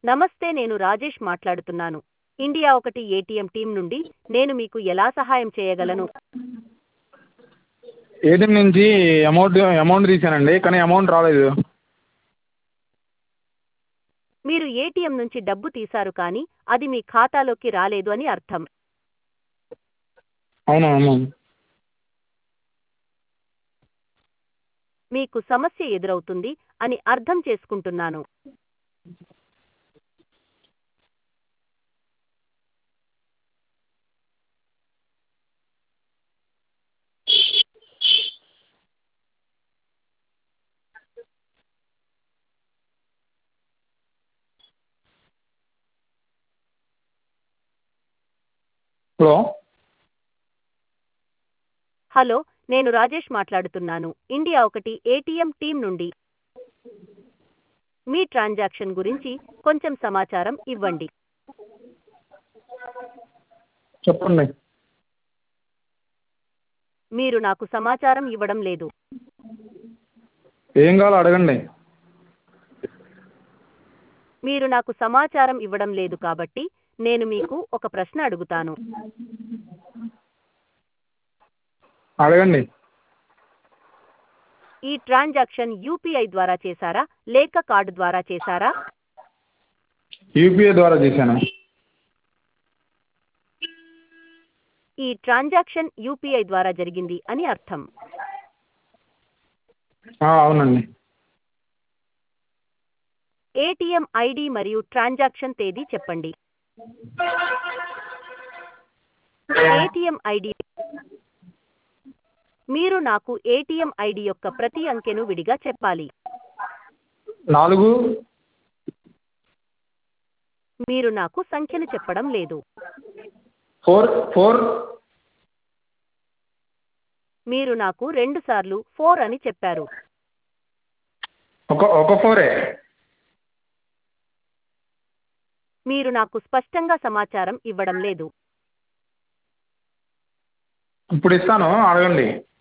నమస్తే నేను రాజేష్ మాట్లాడుతున్నాను ఇండియా ఒకటి ఏటీఎం టీం నుండి నేను మీకు ఎలా సహాయం చేయగలను ఏటీఎం నుంచి అమౌంట్ అమౌంట్ తీసానండి కానీ అమౌంట్ రాలేదు మీరు ఏటీఎం నుంచి డబ్బు తీశారు కానీ అది మీ ఖాతాలోకి రాలేదు అని అర్థం అవును అవును మీకు సమస్య ఎదురవుతుంది అని అర్థం చేసుకుంటున్నాను హలో హలో నేను రాజేష్ మాట్లాడుతున్నాను ఇండియా ఒకటి ఏటీఎం టీం నుండి మీ ట్రాన్సాక్షన్ గురించి కొంచెం సమాచారం ఇవ్వండి చెప్పండి మీరు నాకు సమాచారం ఇవ్వడం లేదు ఏం కావాలో అడగండి మీరు నాకు సమాచారం ఇవ్వడం లేదు కాబట్టి నేను మీకు ఒక ప్రశ్న అడుగుతాను అడగండి ఈ ట్రాన్సాక్షన్ యూపీఐ ద్వారా చేశారా లేక కార్డు ద్వారా చేశారా యూపీఐ ద్వారా చేశాను ఈ ట్రాన్సాక్షన్ యూపీఐ ద్వారా జరిగింది అని అర్థం ఆ, అవునండి ఏటీఎం ఐడి మరియు ట్రాన్సాక్షన్ తేదీ చెప్పండి ఏటీఎం ఐడి మీరు నాకు ఏటీఎం ఐడి యొక్క ప్రతి అంకెను విడిగా చెప్పాలి నాలుగు మీరు నాకు సంఖ్యను చెప్పడం లేదు ఫోర్ ఫోర్ మీరు నాకు రెండుసార్లు ఫోర్ అని చెప్పారు ఒక ఒక ఫోరే మీరు నాకు స్పష్టంగా సమాచారం ఇవ్వడం లేదు ఇప్పుడు ఇస్తాను అడగండి